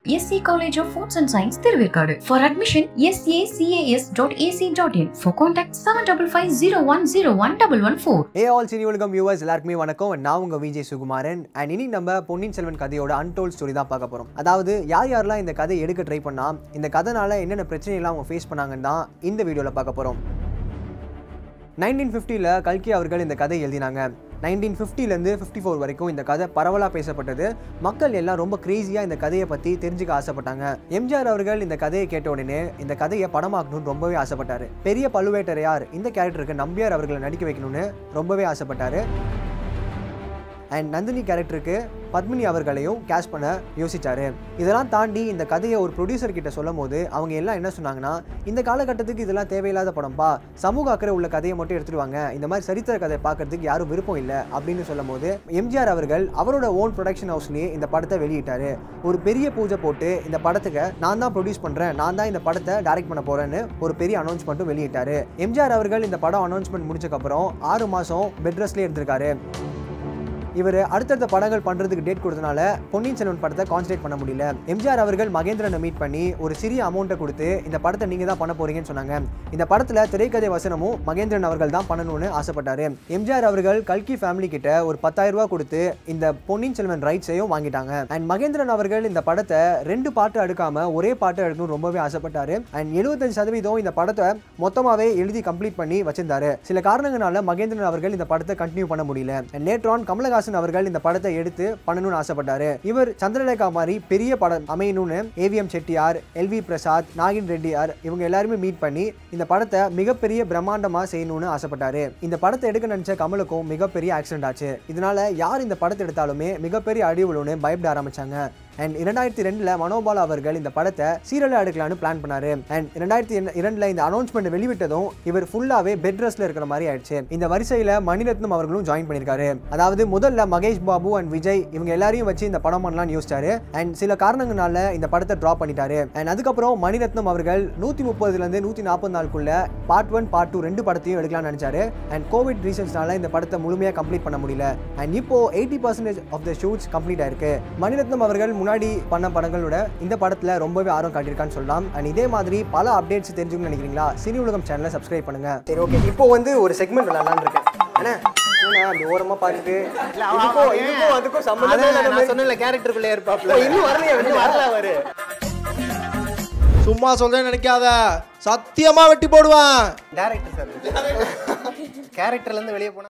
SC College of Foods and Science, Thiruvirkadu. For admission, sacas.ac.in. For contact 7550101114. ஏ ஆல் சினி உலகம் வியூவர்ஸ் எல்லாருக்குமே வணக்கம் நான் உங்க விஜய் சுகுமாரன் அண்ட் இனி நம்ம பொன்னியின் செல்வன் கதையோட அன்டோல் ஸ்டோரி தான் பார்க்க போறோம் அதாவது யார் யாரெல்லாம் இந்த கதை எடுக்க ட்ரை பண்ணா இந்த கதைனால என்னென்ன பிரச்சனைலாம் அவங்க ஃபேஸ் பண்ணாங்கன்னு தான் இந்த வீடியோவில் பார்க்க போறோம் நைன்டீன் ஃபிஃப்டியில் கல்கி அவர்கள் இந்த கதை எழுதினாங்க நைன்டீன் ஃபிஃப்டிலேருந்து ஃபிஃப்டி ஃபோர் வரைக்கும் இந்த கதை பரவலாக பேசப்பட்டது மக்கள் எல்லாம் ரொம்ப க்ரேஸியாக இந்த கதையை பற்றி தெரிஞ்சுக்க ஆசைப்பட்டாங்க எம்ஜிஆர் அவர்கள் இந்த கதையை கேட்ட உடனே இந்த கதையை படமாக்கணும்னு ரொம்பவே ஆசைப்பட்டாரு பெரிய பழுவேட்டரையார் இந்த கேரக்டருக்கு நம்பியார் அவர்களை நடிக்க வைக்கணும்னு ரொம்பவே ஆசைப்பட்டாரு அண்ட் நந்தினி கேரக்டருக்கு பத்மினி அவர்களையும் கேஷ் பண்ண யோசிச்சாரு இதெல்லாம் தாண்டி இந்த கதையை ஒரு ப்ரொடியூசர் கிட்ட சொல்லும் போது அவங்க எல்லாம் என்ன சொன்னாங்கன்னா இந்த காலகட்டத்துக்கு இதெல்லாம் தேவையில்லாத படம்பா சமூக அக்கறை உள்ள கதையை மட்டும் எடுத்துருவாங்க இந்த மாதிரி சரித்திர கதை பார்க்கறதுக்கு யாரும் விருப்பம் இல்லை அப்படின்னு சொல்லும் போது எம்ஜிஆர் அவர்கள் அவரோட ஓன் ப்ரொடக்ஷன் ஹவுஸ்லேயே இந்த படத்தை வெளியிட்டாரு ஒரு பெரிய பூஜை போட்டு இந்த படத்துக்கு நான் தான் ப்ரொடியூஸ் பண்ணுறேன் நான் தான் இந்த படத்தை டைரக்ட் பண்ண போறேன்னு ஒரு பெரிய அனௌன்ஸ்மெண்ட்டும் வெளியிட்டாரு எம்ஜிஆர் அவர்கள் இந்த படம் அனௌன்ஸ்மெண்ட் முடிச்சக்கப்புறம் ஆறு மாதம் பெட் ரெஸ்ட்லேயே இருந்திருக்காரு இவர் அடுத்தடுத்த படங்கள் பண்ணுறதுக்கு டேட் கொடுத்தனால பொன்னியின் செல்வன் படத்தை கான்சன்ட்ரேட் பண்ண முடியல எம்ஜிஆர் அவர்கள் மகேந்திரனை மீட் பண்ணி ஒரு சிறிய அமௌண்ட்டை கொடுத்து இந்த படத்தை நீங்கள் தான் பண்ண போறீங்கன்னு சொன்னாங்க இந்த படத்தில் திரைக்கதை வசனமும் மகேந்திரன் அவர்கள் தான் பண்ணணும்னு ஆசைப்பட்டாரு எம்ஜிஆர் அவர்கள் கல்கி ஃபேமிலி கிட்ட ஒரு பத்தாயிரம் ரூபாய் கொடுத்து இந்த பொன்னியின் செல்வன் ரைட்ஸையும் வாங்கிட்டாங்க அண்ட் மகேந்திரன் அவர்கள் இந்த படத்தை ரெண்டு பாட்டு எடுக்காம ஒரே பாட்டு எடுக்கணும்னு ரொம்பவே ஆசைப்பட்டாரு அண்ட் எழுபத்தஞ்சு சதவீதம் இந்த படத்தை மொத்தமாகவே எழுதி கம்ப்ளீட் பண்ணி வச்சிருந்தாரு சில காரணங்களால மகேந்திரன் அவர்கள் இந்த படத்தை கண்டினியூ பண்ண முடியல And later on கமலஹாசன் அவர்கள் இந்த படத்தை எடுத்து பண்ணணும்னு ஆசைப்பட்டாரு இவர் சந்திரலேகா மாதிரி பெரிய படம் அமையணும்னு ஏவிஎம் செட்டியார் எல்வி பிரசாத் நாகின் ரெட்டியார் இவங்க எல்லாருமே மீட் பண்ணி இந்த படத்தை மிகப்பெரிய பிரம்மாண்டமா செய்யணும்னு ஆசைப்பட்டாரு இந்த படத்தை எடுக்க நினைச்ச கமலுக்கும் மிகப்பெரிய ஆக்சிடென்ட் ஆச்சு இதனால யார் இந்த படத்தை எடுத்தாலுமே மிகப்பெரிய அடி விழுன்னு பயப்பட ஆரம்பிச்சாங்க அண்ட் இரண்டாயிரத்தி ரெண்டுல மனோபாலா அவர்கள் இந்த படத்தை சீரியலாக எடுக்கலாம்னு பிளான் பண்ணாரு அண்ட் இரண்டாயிரத்தி இரண்டுல இந்த அனௌன்ஸ்மெண்ட் வெளிவிட்டதும் இவர் ஃபுல்லாவே பெட் ரெஸ்ட்ல இருக்கிற மாதிரி ஆயிடுச்சு இந்த வரிசையில மணிரத்னம் அவர்களும் ஜாயின் பண்ணியிருக்காரு அதாவது முதல்ல மகேஷ் பாபு அண்ட் விஜய் இவங்க எல்லாரையும் வச்சு இந்த படம் பண்ணலாம்னு யோசிச்சாரு அண்ட் சில காரணங்களால இந்த படத்தை ட்ராப் பண்ணிட்டாரு அண்ட் அதுக்கப்புறம் மணிரத்னம் அவர்கள் நூத்தி முப்பதுல இருந்து நூத்தி நாற்பது நாளுக்குள்ள பார்ட் ஒன் பார்ட் டூ ரெண்டு படத்தையும் எடுக்கலாம்னு நினைச்சாரு அண்ட் கோவிட் ரீசன்ஸ்னால இந்த படத்தை முழுமையாக கம்ப்ளீட் பண்ண முடியல அண்ட் இப்போ eighty percentage of the shoots complete ஆயிருக்கு மணிரத்னம் அவர்கள் முன்னாடி பண்ண படங்களோட இந்த படத்துல ரொம்பவே ஆர்வம் காட்டியிருக்கான்னு சொல்லலாம் அண்ட் இதே மாதிரி பல அப்டேட்ஸ் தெரிஞ்சுக்கணும்னு நினைக்கிறீங்களா சினி உலகம் சேனலை சப்ஸ்கிரைப் பண்ணுங்க சரி ஓகே இப்போ வந்து ஒரு செக்மெண்ட் விளாட்லான்னு இருக்கேன் என்ன என்னண்ணா, அப்படி ஓரமா பார்த்துட்டு இதுக்கும் இதுக்கும் அதுக்கும் சம்மந்தமே இல்லாத நான் மாதிரி- சொன்னல கேரக்டருக்குள்ளே இருப்பாப்ல ஓ, இன்னும் வரலையா இன்னும் வரல அவரு சும்மா சொல்றேன்னு நினைக்காத சத்தியமா வெட்டி போடுவான் டேரக்டர் சார் கேரக்டர்ல இருந்து வெளியே போனா